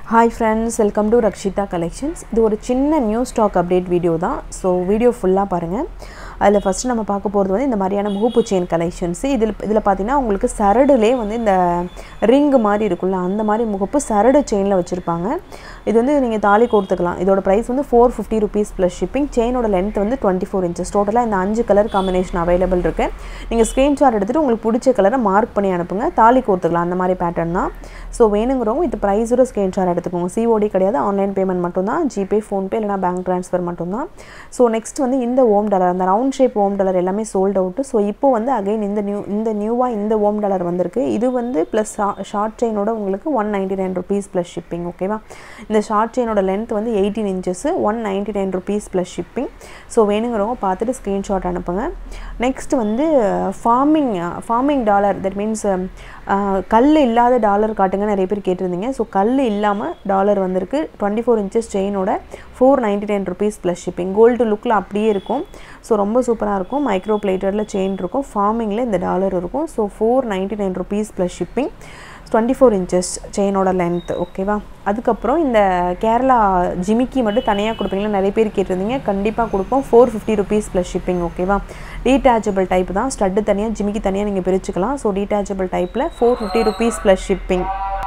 hi friends welcome to Rakshitha collections இது ஒரு சின்ன நியூ ஸ்டாக் அப்டேட் வீடியோ தான் ஸோ வீடியோ ஃபுல்லாக பாருங்கள் அதில் ஃபஸ்ட்டு நம்ம பார்க்க போகிறது வந்து இந்த மாதிரியான முகப்பு செயின் கலெக்ஷன்ஸ் இதில் இதில் பார்த்தீங்கன்னா உங்களுக்கு சரடுலே வந்து இந்த ரிங்கு மாதிரி இருக்குல்ல அந்த மாதிரி முகப்பு சரடு செயினில் வச்சுருப்பாங்க இது வந்து நீங்கள் தாலி கோர்த்துக்கலாம் இதோட ப்ரைஸ் வந்து four fifty rupees plus shipping செயினோட லென்த் வந்து டுவெண்ட்டி ஃபோர் இன்ச்சஸ் டோட்டலாக இந்த அஞ்சு கலர் காம்பினேஷன் அவைலபிள் இருக்குது நீங்கள் ஸ்க்ரீன்ஷாட் எடுத்துகிட்டு உங்களுக்கு பிடிச்ச கலரை மார்க் பண்ணி அனுப்புங்க தாலி கோர்த்துக்கலாம் அந்த மாதிரி பேட்டர்ன் தான் ஸோ வேணுங்கிறவங்க இது ப்ரைஸோட ஸ்க்ரீன்ஷாட் எடுத்துக்கோங்க சிஓடி கிடையாது ஆன்லைன் பேமெண்ட் மட்டும்தான் ஜிபே ஃபோன்பே இல்லைனா பேங்க் ட்ரான்ஸ்ஃபர் மட்டும்தான் ஸோ நெக்ஸ்ட் வந்து இந்த ஓம் டாலர் அந்த ரவுண்ட் ஷேப் ஓம் டாலர் எல்லாமே சோல்ட் அவுட்டு ஸோ இப்போ வந்து அகைன் இந்த நியூ இந்த நியூவாக இந்த ஓம் டாலர் வந்திருக்கு இது வந்து ப்ளஸ் ஷார்ட் செயினோட உங்களுக்கு one ninety nine rupees plus shipping ஓகேவா இந்த ஷார்ட் செயினோட லென்த் வந்து eighteen inches one ninety nine rupees plus shipping so வேணுங்கிறவங்க பார்த்துட்டு ஸ்க்ரீன்ஷாட் அனுப்புங்க நெக்ஸ்ட் வந்து forming forming dollar that means கல் இல்லாத டாலர் காட்டுங்க நிறைய பேர் கேட்டிருந்தீங்க ஸோ கல் இல்லாமல் டாலர் வந்திருக்கு டுவெண்ட்டி ஃபோர் இன்ச்சஸ் செயினோட four ninety nine rupees plus shipping gold லுக்கில் அப்படியே இருக்கும் ஸோ ரொம்ப சூப்பராக இருக்கும் மைக்ரோ பிளேட்டரில் செயின் இருக்கும் ஃபார்மிங்கில் இந்த டாலர் இருக்கும் so four ninety nine rupees plus shipping twenty four inches செயினோட லென்த் ஓகேவா அதுக்கப்புறம் இந்த கேரளா ஜிமிக்கி மட்டும் தனியாக கொடுப்பீங்களா நிறைய பேர் கேட்டிருந்தீங்க கண்டிப்பாக கொடுப்போம் four fifty rupees plus shipping ஓகேவா டீட்டாச்சபிள் டைப் தான் ஸ்டட்டு தனியாக ஜிமிக்கி தனியாக நீங்கள் பிரிச்சுக்கலாம் ஸோ டீட்டாச்சபிள் டைப்பில் four fifty rupees plus shipping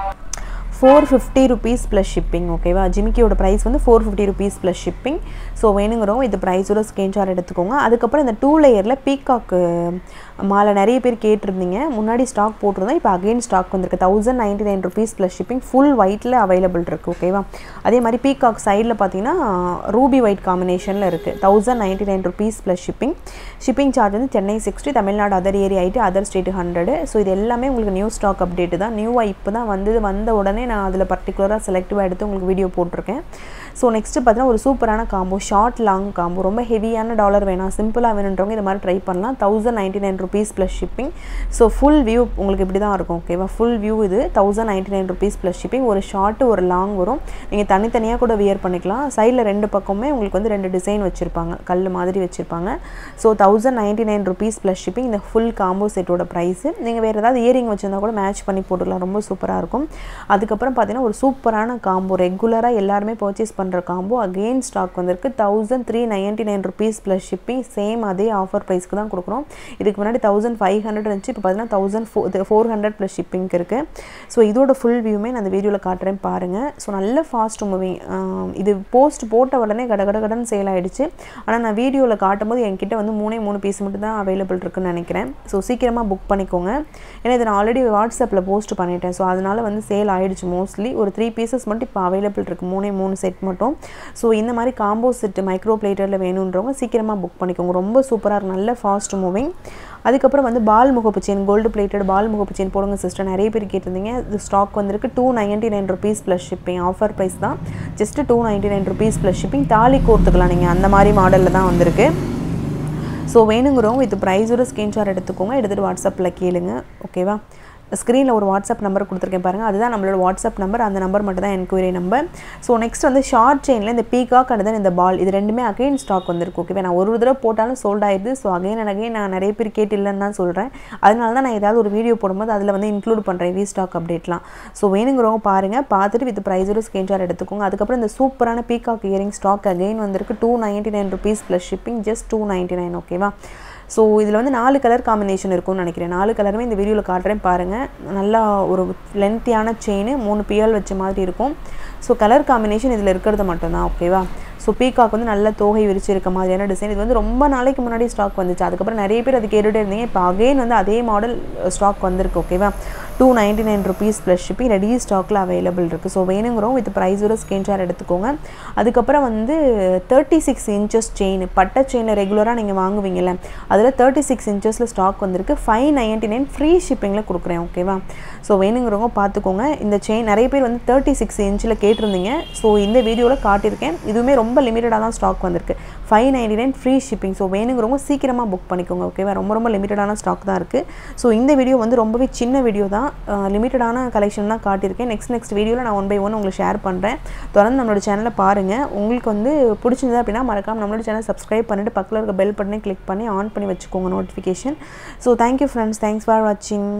four fifty rupees plus shipping ஓகேவா ஜிமிக்கியோட ப்ரைஸ் வந்து four fifty rupees plus shipping so வேணுங்கிறவங்க இது ப்ரைஸோட ஸ்க்ரீன்ஷாட் எடுத்துக்கோங்க அதுக்கப்புறம் இந்த டூ லேயரில் பீகாக்கு மாலை நிறைய பேர் கேட்டிருந்தீங்க முன்னாடி ஸ்டாக் போட்டிருந்தோம் இப்போ அகெயின் ஸ்டாக் வந்திருக்கு thousand ninety nine rupees plus shipping full ஒயிட்டில் அவைலபிள் இருக்குது ஓகேவா அதே மாதிரி பீகாக் சைடில் பார்த்தீங்கன்னா ரூபி ஒயிட் காம்பினேஷனில் இருக்குது thousand ninety nine rupees plus shipping shipping charge வந்து Chennai sixty Tamil Nadu other area ஆகிட்டு அதர் ஸ்டேட் ஹண்ட்ரடு ஸோ இது எல்லாமே உங்களுக்கு நியூ ஸ்டாக் அப்டேட்டு தான் நியூவாக இப்போ தான் வந்தது வந்த உடனே நான் அதில் பர்டிகுலராக செலக்டிவாக எடுத்து உங்களுக்கு வீடியோ போட்டிருக்கேன் ஸோ நெக்ஸ்ட்டு பார்த்தீங்கன்னா ஒரு சூப்பரான காம்போ ஷார்ட் லாங் காம்போ ரொம்ப ஹெவியான டாலர் வேணாம் சிம்பிளாக வேணுன்றவங்க இது மாதிரி ட்ரை பண்ணலாம் thousand ninety nine rupees plus shipping so full view உங்களுக்கு இப்படி தான் இருக்கும் ஓகேவா ஃபுல் வியூ இது thousand ninety nine rupees plus shipping ஒரு ஷார்ட்டு ஒரு லாங் வரும் நீங்கள் தனித்தனியாக கூட வியர் பண்ணிக்கலாம் சைடில் ரெண்டு பக்கமே உங்களுக்கு வந்து ரெண்டு டிசைன் வச்சுருப்பாங்க கல் மாதிரி வச்சுருப்பாங்க so thousand ninety nine rupees plus shipping இந்த ஃபுல் காம்போ செட்டோட ப்ரைஸு நீங்கள் வேறு ஏதாவது இயரிங் வச்சுருந்தா கூட மேட்ச் பண்ணி போட்டுக்கலாம் ரொம்ப சூப்பராக இருக்கும் அதுக்கப்புறம் பார்த்தீங்கன்னா ஒரு சூப்பரான காம்போ ரெகுலராக எல்லாருமே பர்ச்சேஸ் பண்ணுற காம்போ அகெயின் ஸ்டாக் வந்திருக்கு thousand three ninety nine rupees plus shipping same அதே ஆஃபர் ப்ரைஸ்க்கு தான் கொடுக்குறோம் இதுக்கு முன்னாடி தௌசண்ட் ஃபைவ் ஹண்ட்ரட் இருந்துச்சு இப்போ பார்த்தீங்கன்னா thousand four four hundred plus ஷிப்பிங்க்கு இருக்குது ஸோ இதோட ஃபுல் வியூமே நான் அந்த வீடியோவில் காட்டுறேன் பாருங்கள் ஸோ நல்ல ஃபாஸ்ட் மூவிங் இது போஸ்ட் போட்ட உடனே கட கட கடன் சேல் ஆகிடுச்சு ஆனால் நான் வீடியோவில் காட்டும்போது என்கிட்ட வந்து மூணே மூணு பீஸ் மட்டும் தான் அவைலபிள் இருக்குன்னு நினைக்கிறேன் ஸோ சீக்கிரமாக புக் பண்ணிக்கோங்க ஏன்னா இதை நான் ஆல்ரெடி வாட்ஸ்அப்பில் போஸ்ட் பண்ணிட்டேன் ஸோ அதனால் வந்து சேல் ஆகிடுச்சு மோஸ்ட்லி ஒரு த்ரீ பீசஸ் மட்டும் இப்போ அவைலபிள் இருக்குது மூணே மூணு செட் மட்டும் ஸோ இந்த மாதிரி காம்போ செட்டு மைக்ரோ பிளேட்டரில் வேணுன்றவங்க சீக்கிரமாக புக் பண்ணிக்கோங்க ரொம்ப சூப்பராக இருக்கும் நல்ல ஃபாஸ்ட் மூவிங் அதுக்கப்புறம் வந்து பால் முகப்பு செயின் கோல்டு பிளேட்டட் பால் முகப்பு செயின் போடுங்க சிஸ்டர் நிறைய பேர் கேட்டிருந்தீங்க இது ஸ்டாக் வந்திருக்கு two ninety nine rupees plus shipping offer price தான் just two ninety nine rupees plus shipping தாலி கோர்த்துக்கலாம் நீங்கள் அந்த மாதிரி மாடலில் தான் வந்திருக்கு ஸோ வேணுங்கிறவங்க இது ப்ரைஸோட ஸ்க்ரீன்ஷாட் எடுத்துக்கோங்க எடுத்துகிட்டு வாட்ஸ்அப்பில் கேளுங்க ஓகேவா ஸ்க்ரீனில் ஒரு வாட்ஸ்அப் நம்பர் கொடுத்துருக்கேன் பாருங்கள் அதுதான் நம்மளோட வாட்ஸ்அப் நம்பர் அந்த நம்பர் மட்டும் தான் என்கொயரி நம்பர் ஸோ நெக்ஸ்ட் வந்து ஷார்ட் செயினில் இந்த பீகாக் அண்ட் இந்த பால் இது ரெண்டுமே அகைன் ஸ்டாக் வந்திருக்கு ஓகேவா நான் ஒரு தடவை போட்டாலும் சோல்ட் ஆயிடுது ஸோ அகைன் அண்ட் அகைன் நான் நிறைய பேர் கேட்டு இல்லைன்னு தான் சொல்கிறேன் அதனால தான் நான் ஏதாவது ஒரு வீடியோ போடும்போது அதில் வந்து இன்க்ளூட் பண்ணுறேன் ரீஸ்டாக் அப்டேட்லாம் ஸோ வேணுங்கிறவங்க பாருங்கள் பார்த்துட்டு வித் ப்ரைஸோட ஸ்க்ரீன்ஷாட் எடுத்துக்கோங்க அதுக்கப்புறம் இந்த சூப்பரான பீகாக் இயரிங் ஸ்டாக் அகைன் வந்திருக்கு two ninety nine rupees plus shipping just two ninety nine ஓகேவா ஸோ இதில் வந்து நாலு கலர் காம்பினேஷன் இருக்கும்னு நினைக்கிறேன் நாலு கலருமே இந்த வீடியோவில் காட்டுறேன் பாருங்கள் நல்லா ஒரு லென்த்தியான செயின் மூணு பியல் வச்ச மாதிரி இருக்கும் ஸோ கலர் காம்பினேஷன் இதில் இருக்கிறது மட்டும்தான் ஓகேவா ஸோ பீகாக் வந்து நல்ல தோகை விரிச்சு இருக்க மாதிரியான டிசைன் இது வந்து ரொம்ப நாளைக்கு முன்னாடி ஸ்டாக் வந்துச்சு அதுக்கப்புறம் நிறைய பேர் அது கேட்டுகிட்டே இருந்தீங்க இப்போ அகெயின் வந்து அதே மாடல் ஸ்டாக் வந்திருக்கு ஓகேவா two ninety nine rupees plus shipping ready ஸ்டாக்கில் அவைலபிள் இருக்குது ஸோ வேணுங்கிறோம் வித் ப்ரைஸோட ஸ்க்ரீன்ஷாட் எடுத்துக்கோங்க அதுக்கப்புறம் வந்து தேர்ட்டி சிக்ஸ் இன்ச்சஸ் செயின் பட்டை செயினில் ரெகுலராக நீங்கள் வாங்குவீங்கல்ல அதில் தேர்ட்டி சிக்ஸ் இன்ச்சஸில் ஸ்டாக் வந்திருக்கு ஃபைவ் நைன்ட்டி நைன் ஃப்ரீ ஷிப்பிங்கில் கொடுக்குறேன் ஓகேவா ஸோ வேணுங்கிறவங்க பார்த்துக்கோங்க இந்த செயின் நிறைய பேர் வந்து தேர்ட்டி சிக்ஸ் இன்ச்சில் கேட்டிருந்தீங்க ஸோ இந்த வீடியோவில் காட்டியிருக்கேன் இதுவுமே ரொம்ப லிமிட்டடாக தான் ஸ்டாக் வந்திருக்கு five ninety nine free shipping so வேணுங்கிறவங்க சீக்கிரமாக புக் பண்ணிக்கோங்க ஓகேவா ரொம்ப ரொம்ப லிமிட்டடான ஸ்டாக் தான் இருக்குது ஸோ இந்த வீடியோ வந்து ரொம்பவே சின்ன வீடியோ தான் லிமிட்டடான கலெக்ஷன் தான் காட்டியிருக்கேன் நெக்ஸ்ட் நெக்ஸ்ட் வீடியோவில் நான் ஒன் பை ஒன் உங்களுக்கு ஷேர் பண்ணுறேன் தொடர்ந்து நம்மளோட சேனலை பாருங்கள் உங்களுக்கு வந்து பிடிச்சிருந்தது அப்படின்னா மறக்காமல் நம்மளோட சேனல் சப்ஸ்கிரைப் பண்ணிட்டு பக்கத்தில் இருக்க பெல் பட்டனை கிளிக் பண்ணி ஆன் பண்ணி வச்சுக்கோங்க notification so thank you friends thanks for வாட்சிங்